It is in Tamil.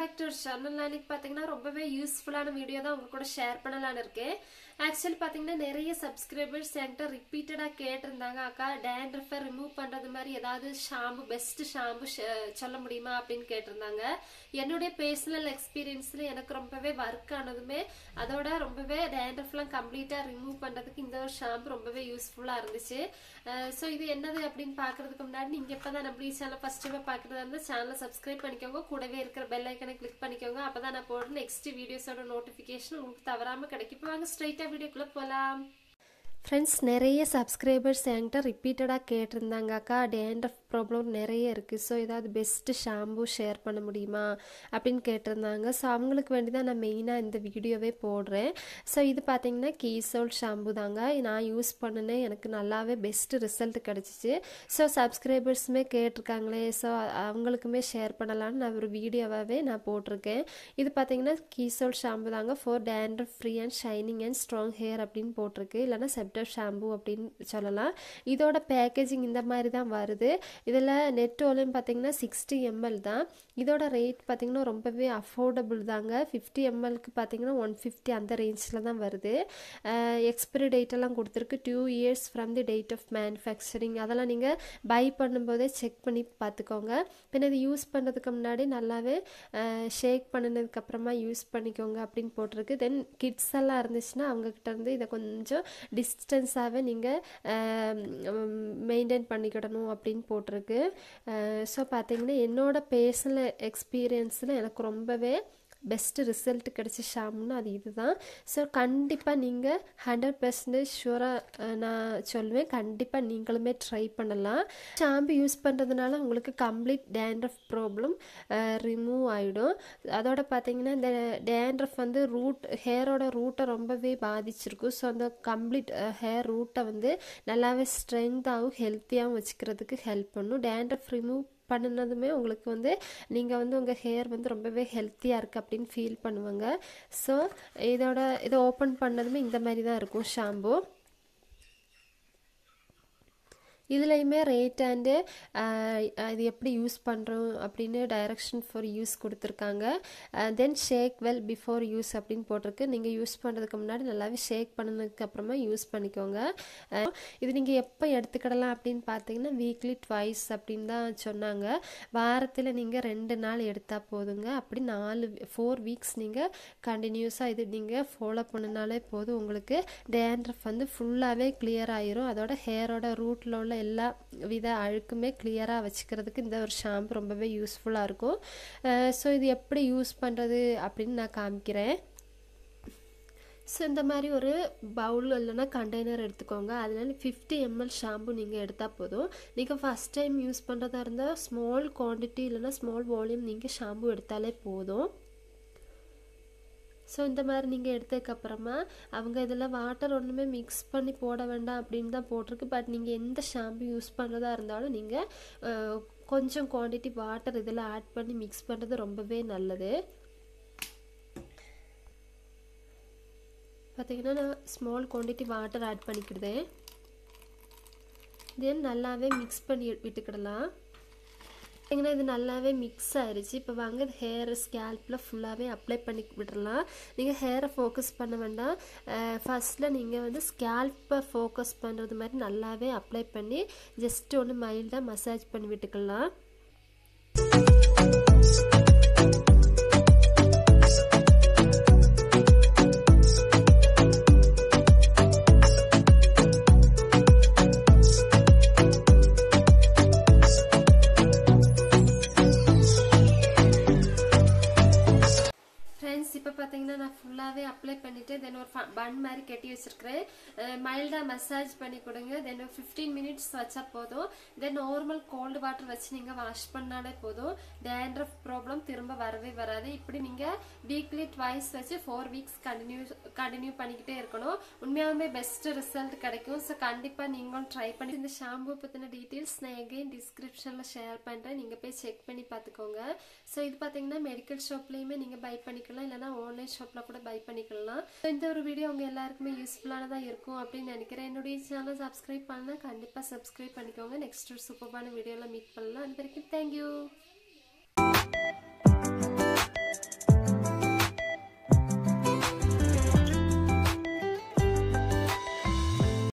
பேக் டு சேனல் அன்னைக்கு பார்த்தீங்கன்னா ரொம்பவே யூஸ்ஃபுல்லான வீடியோ தான் உங்க கூட ஷேர் பண்ணலான்னு இருக்கேன் ஆக்சுவலி பார்த்தீங்கன்னா நிறைய சப்ஸ்கிரைபர்ஸ் என்கிட்ட ரிப்பீட்டடாக கேட்டிருந்தாங்க அக்கா டேண்ட்ரஃபை ரிமூவ் பண்ணுறது மாதிரி ஏதாவது ஷாம்பு பெஸ்ட் ஷாம்பு சொல்ல முடியுமா அப்படின்னு கேட்டிருந்தாங்க என்னுடைய பர்சனல் எக்ஸ்பீரியன்ஸில் எனக்கு ரொம்பவே ஒர்க் ஆனதுமே அதோட ரொம்பவே டேண்ட்ரஃப்லாம் கம்ப்ளீட்டாக ரிமூவ் பண்ணுறதுக்கு இந்த ஒரு ஷாம்பு ரொம்பவே யூஸ்ஃபுல்லாக இருந்துச்சு ஸோ இது என்னது அப்படின்னு பார்க்கறதுக்கு முன்னாடி நீங்கள் இப்போ தான் நம்ம சேனல் ஃபஸ்ட் டைம் பார்க்குறதா இருந்தால் சேனலை சப்ஸ்கிரைப் பண்ணிக்கோங்க கூடவே இருக்கிற பெல் ஐக்கனை கிளிக் பண்ணிக்கோங்க அப்போ தான் நான் போடுற நெக்ஸ்ட் வீடியோஸோட நோட்டிஃபிகேஷன் உங்களுக்கு தவறாமல் கிடைக்கும் இப்போ வாங்க ஸ்ட்ரைட்டாக வீடியோக்குள்ளே போகலாம் ஃப்ரெண்ட்ஸ் நிறைய சப்ஸ்கிரைபர்ஸ் என்கிட்ட ரிப்பீட்டடாக கேட்டிருந்தாங்க அக்கா டேண்ட்ரஃப் ப்ராப்ளம் நிறைய இருக்குது ஸோ ஏதாவது பெஸ்ட்டு ஷாம்பு ஷேர் பண்ண முடியுமா அப்படின்னு கேட்டிருந்தாங்க ஸோ அவங்களுக்கு வேண்டி தான் நான் மெயினாக இந்த வீடியோவே போடுறேன் ஸோ இது பார்த்தீங்கன்னா கீசோல் ஷாம்பு தாங்க நான் யூஸ் பண்ணினேன் எனக்கு நல்லாவே பெஸ்ட்டு ரிசல்ட் கிடச்சிச்சு ஸோ சப்ஸ்கிரைபர்ஸுமே கேட்டிருக்காங்களே ஸோ அவங்களுக்குமே ஷேர் பண்ணலான்னு நான் ஒரு வீடியோவாகவே நான் போட்டிருக்கேன் இது பார்த்தீங்கன்னா கீசோல் ஷாம்பு தாங்க for dandruff free and shining and strong hair அப்படின்னு போட்டிருக்கு இல்லைனா செப்டர் ஷாம்பு அப்படின்னு சொல்லலாம் இதோட பேக்கேஜிங் இந்த மாதிரி தான் வருது இதில் நெட் ஓலையும் பார்த்தீங்கன்னா சிக்ஸ்டி எம்எல் தான் இதோட ரேட் பார்த்தீங்கன்னா ரொம்பவே அஃபோர்டபுள் தாங்க ஃபிஃப்டி எம்எல்க்கு பார்த்தீங்கன்னா ஒன் ஃபிஃப்டி அந்த ரேஞ்சில் தான் வருது எக்ஸ்பிரி டேட்டெல்லாம் கொடுத்துருக்கு two years from the date of manufacturing அதெல்லாம் நீங்கள் பை பண்ணும்போதே செக் பண்ணி பார்த்துக்கோங்க பின்ன இது யூஸ் பண்ணுறதுக்கு முன்னாடி நல்லாவே ஷேக் பண்ணினதுக்கப்புறமா யூஸ் பண்ணிக்கோங்க அப்படின்னு போட்டிருக்கு தென் கிட்ஸ் எல்லாம் இருந்துச்சுன்னா அவங்கக்கிட்ட இருந்து இதை கொஞ்சம் டிஸ்டன்ஸாகவே நீங்கள் மெயின்டைன் பண்ணிக்கிடணும் அப்படின்னு போட்டிருக்கு ஸோ பார்த்தீங்கன்னா என்னோட பர்சனல் எக்ஸ்பீரியன்ஸில் எனக்கு ரொம்பவே பெஸ்ட்டு ரிசல்ட் கிடைச்ச ஷாம்புன்னா அது இதுதான் ஸோ கண்டிப்பாக நீங்கள் ஹண்ட்ரட் பர்சன்டேஜ் ஷூராக நான் சொல்லுவேன் கண்டிப்பாக நீங்களுமே ட்ரை பண்ணலாம் ஷாம்பு யூஸ் பண்ணுறதுனால உங்களுக்கு கம்ப்ளீட் டேண்ட்ரஃப் ப்ராப்ளம் ரிமூவ் ஆகிடும் அதோட பார்த்தீங்கன்னா இந்த டேண்ட்ரஃப் வந்து ரூட் ஹேரோட ரூட்டை ரொம்பவே பாதிச்சிருக்கும் ஸோ அந்த கம்ப்ளீட் ஹேர் ரூட்டை வந்து நல்லாவே ஸ்ட்ரென்த்தாகவும் ஹெல்த்தியாகவும் வச்சுக்கிறதுக்கு ஹெல்ப் பண்ணும் டேண்ட்ரஃப் ரிமூவ் பண்ணினதுமே உங்களுக்கு வந்து நீங்கள் வந்து உங்கள் ஹேர் வந்து ரொம்பவே ஹெல்த்தியாக இருக்குது அப்படின்னு ஃபீல் பண்ணுவாங்க ஸோ இதோட இதை ஓப்பன் பண்ணதுமே இந்த மாதிரி தான் இருக்கும் ஷாம்பு இதுலேயுமே ரேட் அண்டு இது எப்படி யூஸ் பண்ணுறோம் அப்படின்னு டைரக்ஷன் ஃபார் யூஸ் கொடுத்துருக்காங்க then shake well before use அப்படின்னு போட்டிருக்கு நீங்கள் யூஸ் பண்ணுறதுக்கு முன்னாடி நல்லாவே ஷேக் பண்ணதுக்கு அப்புறமா யூஸ் பண்ணிக்கோங்க இது நீங்கள் எப்போ எடுத்துக்கிடலாம் அப்படின்னு பார்த்தீங்கன்னா வீக்லி ட்வைஸ் அப்படின்னு தான் சொன்னாங்க வாரத்தில் நீங்கள் ரெண்டு நாள் எடுத்தால் போதுங்க அப்படி நாலு ஃபோர் வீக்ஸ் நீங்கள் கண்டினியூஸாக இது நீங்கள் ஃபாலோ பண்ணினாலே போதும் உங்களுக்கு டேண்ட்ரஃப் வந்து ஃபுல்லாகவே கிளியர் ஆயிரும் அதோட ஹேரோட ரூட்டில் உள்ள எல்லா வித அழுக்குமே கிளியராக வச்சுக்கிறதுக்கு இந்த ஒரு ஷாம்பு ரொம்பவே யூஸ்ஃபுல்லாக இருக்கும் ஸோ இது எப்படி யூஸ் பண்ணுறது அப்படின்னு நான் காமிக்கிறேன் ஸோ இந்த மாதிரி ஒரு பவுல் இல்லைன்னா கண்டெய்னர் எடுத்துக்கோங்க அதில் ஃபிஃப்டி எம்எல் ஷாம்பு நீங்கள் எடுத்தால் போதும் நீங்கள் ஃபஸ்ட் டைம் யூஸ் பண்ணுறதா இருந்தால் ஸ்மால் குவான்டிட்டி இல்லைன்னா ஸ்மால் வால்யூம் நீங்கள் ஷாம்பு எடுத்தாலே போதும் ஸோ இந்த மாதிரி நீங்கள் எடுத்ததுக்கப்புறமா அவங்க இதில் வாட்டர் ஒன்றுமே மிக்ஸ் பண்ணி போட வேண்டாம் அப்படின்னு தான் போட்டிருக்கு பட் நீங்கள் எந்த ஷாம்பு யூஸ் பண்ணுறதா இருந்தாலும் நீங்கள் கொஞ்சம் குவான்டிட்டி வாட்டர் இதில் ஆட் பண்ணி மிக்ஸ் பண்ணுறது ரொம்பவே நல்லது பார்த்தீங்கன்னா நான் ஸ்மால் குவான்டிட்டி வாட்டர் ஆட் பண்ணிக்கிடுதேன் தென் நல்லாவே மிக்ஸ் பண்ணி விட்டுக்கிடலாம் பார்த்தீங்கன்னா இது நல்லாவே மிக்ஸ் ஆயிடுச்சு இப்போ வாங்க ஹேர் ஸ்கேல்பில் ஃபுல்லாகவே அப்ளை பண்ணி விட்டுறலாம் நீங்கள் ஹேரை ஃபோக்கஸ் பண்ண வேண்டாம் ஃபஸ்ட்டில் நீங்கள் வந்து ஸ்கேல்ப்பை ஃபோக்கஸ் பண்ணுறது மாதிரி நல்லாவே அப்ளை பண்ணி ஜஸ்ட் ஒன்று மைல்டாக மசாஜ் பண்ணி விட்டுக்கலாம் இப்போ பார்த்தீங்கன்னா நான் ஃபுல்லாகவே அப்ளை பண்ணிவிட்டு தென் ஒரு பன் மாதிரி கட்டி வச்சுருக்கிறேன் மைல்டாக மசாஜ் பண்ணி கொடுங்க தென் ஒரு ஃபிஃப்டீன் மினிட்ஸ் வச்சா போதும் தென் நார்மல் கோல்டு வாட்டர் வச்சு நீங்கள் வாஷ் பண்ணாலே போதும் டேண்ட்ரஃப் ப்ராப்ளம் திரும்ப வரவே வராது இப்படி நீங்கள் வீக்லி ட்வைஸ் வச்சு ஃபோர் வீக்ஸ் கண்டினியூ கண்டினியூ பண்ணிக்கிட்டே இருக்கணும் உண்மையாகவே பெஸ்ட் ரிசல்ட் கிடைக்கும் ஸோ கண்டிப்பாக நீங்களும் ட்ரை பண்ணி இந்த ஷாம்பு பற்றின டீட்டெயில்ஸ் நான் எகெயின் டிஸ்கிரிப்ஷனில் ஷேர் பண்ணுறேன் நீங்கள் போய் செக் பண்ணி பார்த்துக்கோங்க ஸோ இது பார்த்தீங்கன்னா மெடிக்கல் ஷாப்லேயுமே நீங்கள் பை பண்ணிக்கலாம் இல்லைனா ஆன்லைன் ஷாப்பில் கூட பை பண்ணிக்கலாம் இந்த ஒரு வீடியோ உங்கள் எல்லாருக்குமே யூஸ்ஃபுல்லானதாக இருக்கும் அப்படின்னு நினைக்கிறேன் என்னுடைய சேனல் சப்ஸ்கிரைப் பண்ணால் கண்டிப்பாக சப்ஸ்கிரைப் பண்ணிக்கோங்க நெக்ஸ்ட் ஒரு சூப்பரான வீடியோவில் மீட் பண்ணலாம் அது வரைக்கும் தேங்க்யூ